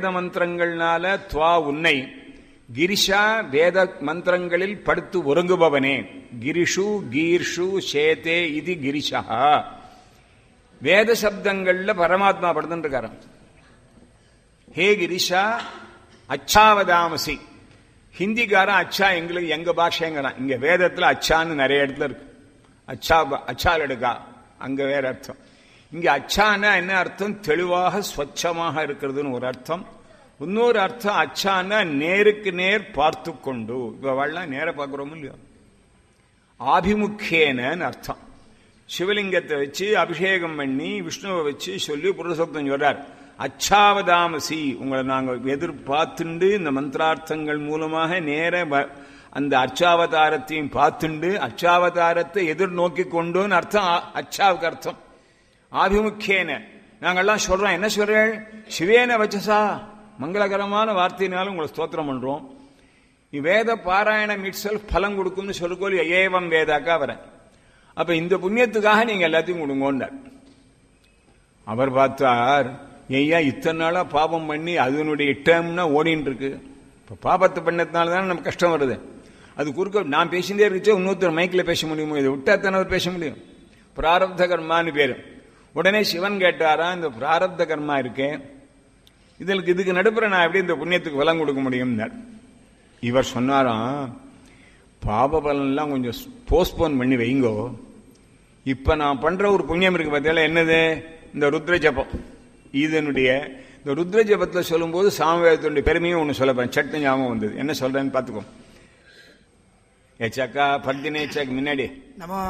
வேத மந்திரங்கள்னால துவா உன்னை கிரிஷா வேத மந்திரங்களில் படுத்து ஒருங்குபவனே கிரிஷு கீர்ஷு சேதே இது கிரிஷா வேத சப்தங்கள்ல பரமாத்மா படுத்துட்டு இருக்காராம் ஹே கிரிஷா அச்சாவதாமசி ஹிந்திக்காரன் அச்சா எங்களுக்கு எங்க பாஷைங்கிறான் இங்க வேதத்துல அச்சான்னு நிறைய இடத்துல இருக்கு அச்சா அச்சால் எடுக்கா அங்க வேற அர்த்தம் இங்க அச்சான்னா என்ன அர்த்தம் தெளிவாக ஸ்வச்சமாக இருக்கிறதுன்னு ஒரு அர்த்தம் இன்னொரு அர்த்தம் அச்சான்னா நேருக்கு நேர் பார்த்து கொண்டு இவெல்லாம் நேர பார்க்கிறோம் இல்லையோ ஆபிமுக்கியன்னு அர்த்தம் சிவலிங்கத்தை வச்சு அபிஷேகம் பண்ணி விஷ்ணுவை வச்சு சொல்லி புருஷோத்தம் சொல்றார் அச்சாவதாமசி உங்களை நாங்கள் எதிர்பார்த்துண்டு இந்த மந்திரார்த்தங்கள் மூலமாக நேர அந்த அச்சாவதாரத்தையும் பார்த்துண்டு அச்சாவதாரத்தை எதிர்நோக்கி கொண்டோன்னு அர்த்தம் அச்சாவுக்கு அர்த்தம் ஆபிமுக்கியன நாங்கள்லாம் சொல்றோம் என்ன சொல்றேன் சிவேன வச்சசா மங்களகரமான வார்த்தையினாலும் உங்களை ஸ்தோத்திரம் பண்றோம் வேத பாராயணம் இட் செல்ஃப் பலம் கொடுக்கும்னு சொல்லுக்கோல் ஏவம் வேதாக்கா வரேன் அப்ப இந்த புண்ணியத்துக்காக நீங்க எல்லாத்தையும் கொடுங்கோண்டார் அவர் பார்த்தார் ஐயா இத்தனை நாளா பாபம் பண்ணி அதனுடைய டேம்னா ஓடின்னு இருக்கு இப்ப பாபத்தை பண்ணதுனால தானே நமக்கு கஷ்டம் வருது அது குறுக்க நான் பேசிட்டே இருந்துச்சு இன்னொருத்தர் மைக்கில் பேச முடியுமோ இதை விட்டா தானே அவர் பேச முடியும் பிராரப்த கர்மான்னு பேரு உடனே சிவன் கேட்டாரா இந்த பிராரப்த கர்மா இருக்கேன் இதற்கு இதுக்கு நடுப்புற நான் எப்படி இந்த புண்ணியத்துக்கு பலம் கொடுக்க முடியும்னார் இவர் சொன்னாராம் பாப பலன்லாம் கொஞ்சம் போஸ்ட்போன் பண்ணி வைங்கோ இப்ப நான் பண்ற ஒரு புண்ணியம் இருக்கு பார்த்தீங்களா என்னது இந்த ருத்ர ஜபம் இதனுடைய இந்த ருத்ர ஜபத்தில் சொல்லும்போது சாமவேதத்துடைய பெருமையும் ஒன்று சொல்ல போறேன் சட்டு ஞாபகம் வந்தது என்ன சொல்றேன்னு பார்த்துக்கோ ஏச்சாக்கா பத்தினேச்சாக்கு முன்னாடி நமோ